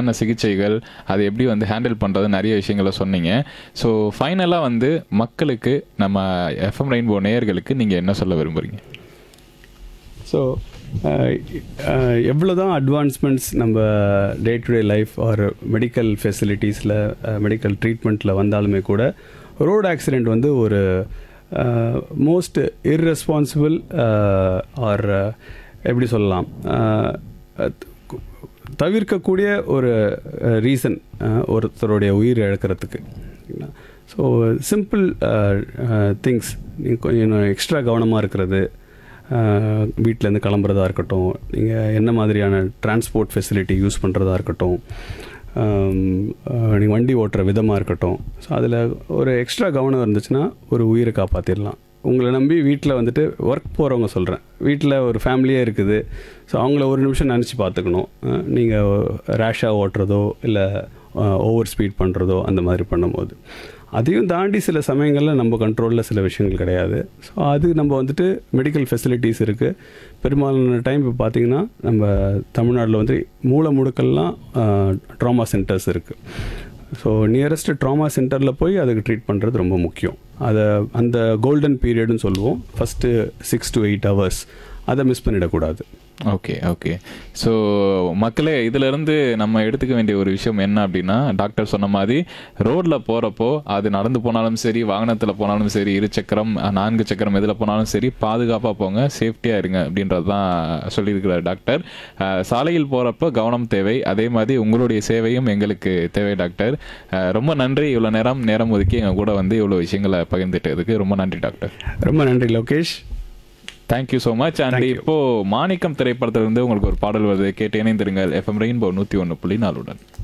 என்னென்ன சிகிச்சைகள் அது எப்படி வந்து ஹேண்டில் பண்ணுறது நிறைய விஷயங்களை சொன்னீங்க ஸோ ஃபைனலாக வந்து மக்களுக்கு நம்ம எஃப்எம் ரெயின்போ நேயர்களுக்கு நீங்கள் என்ன சொல்ல விரும்புகிறீங்க ஸோ எவ்வளோ தான் அட்வான்ஸ்மெண்ட்ஸ் நம்ம day to day life or medical ஃபெசிலிட்டிஸில் மெடிக்கல் ட்ரீட்மெண்ட்டில் வந்தாலுமே கூட ரோடு ஆக்சிடெண்ட் வந்து ஒரு மோஸ்ட் இர்ரெஸ்பான்சிபிள் ஆர் எப்படி சொல்லலாம் அஹ், கு- தவிர்க்கக்கூடிய ஒரு ரீசன் ஒருத்தருடைய உயிர் இழக்கிறதுக்கு ஸோ சிம்பிள் திங்ஸ் நீங்கள் கொஞ்சம் எக்ஸ்ட்ரா கவனமாக இருக்கிறது வீட்டிலேருந்து கிளம்புறதா இருக்கட்டும் நீங்கள் என்ன மாதிரியான டிரான்ஸ்போர்ட் ஃபெசிலிட்டி யூஸ் பண்ணுறதா இருக்கட்டும் நீங்கள் வண்டி ஓட்டுற விதமாக இருக்கட்டும் ஸோ அதில் ஒரு எக்ஸ்ட்ரா கவனம் இருந்துச்சுன்னா ஒரு உயிரை காப்பாற்றிடலாம் உங்களை நம்பி வீட்டில் வந்துட்டு ஒர்க் போகிறவங்க சொல்கிறேன் வீட்டில் ஒரு ஃபேமிலியே இருக்குது ஸோ அவங்கள ஒரு நிமிஷம் நினச்சி பார்த்துக்கணும் நீங்கள் ரேஷாக ஓட்டுறதோ இல்லை ஓவர் ஸ்பீட் பண்ணுறதோ அந்த மாதிரி பண்ணும்போது அதையும் தாண்டி சில சமயங்களில் நம்ம கண்ட்ரோலில் சில விஷயங்கள் கிடையாது ஸோ அது நம்ம வந்துட்டு மெடிக்கல் ஃபெசிலிட்டிஸ் இருக்குது பெரும்பாலான டைம் இப்போ பார்த்தீங்கன்னா நம்ம தமிழ்நாட்டில் வந்து மூல முடுக்கெல்லாம் ட்ராமா சென்டர்ஸ் இருக்குது ஸோ நியரஸ்ட் ட்ராமா சென்டரில் போய் அதுக்கு ட்ரீட் பண்ணுறது ரொம்ப முக்கியம் அதை அந்த கோல்டன் பீரியட்னு சொல்லுவோம் first six to eight hours அதை மிஸ் பண்ணிடக்கூடாது ஓகே ஓகே ஸோ மக்களே இதிலிருந்து நம்ம எடுத்துக்க வேண்டிய ஒரு விஷயம் என்ன அப்படின்னா டாக்டர் சொன்ன மாதிரி ரோட்டில் போகிறப்போ அது நடந்து போனாலும் சரி வாகனத்தில் போனாலும் சரி இரு சக்கரம் நான்கு சக்கரம் எதில் போனாலும் சரி பாதுகாப்பாக போங்க சேஃப்டியாக இருங்க அப்படின்றது தான் சொல்லியிருக்கிறார் டாக்டர் அஹ், சாலையில் போகிறப்போ கவனம் தேவை அதே மாதிரி உங்களுடைய சேவையும் எங்களுக்கு தேவை டாக்டர் அஹ், ரொம்ப நன்றி இவ்வளோ நேரம் நேரம் ஒதுக்கி எங்கள் கூட வந்து இவ்வளோ விஷயங்களை பகிர்ந்துட்டதுக்கு ரொம்ப நன்றி டாக்டர் ரொம்ப நன்றி Lokesh thank you so much and இப்போ மாணிக்கம் திரைப்படத்திலிருந்து உங்களுக்கு ஒரு பாடல் வருது கேட்டு இணைந்திருங்கள் எஃப்எம் ரெயின்போ நூற்றி ஒன்று புள்ளி நாலுடன்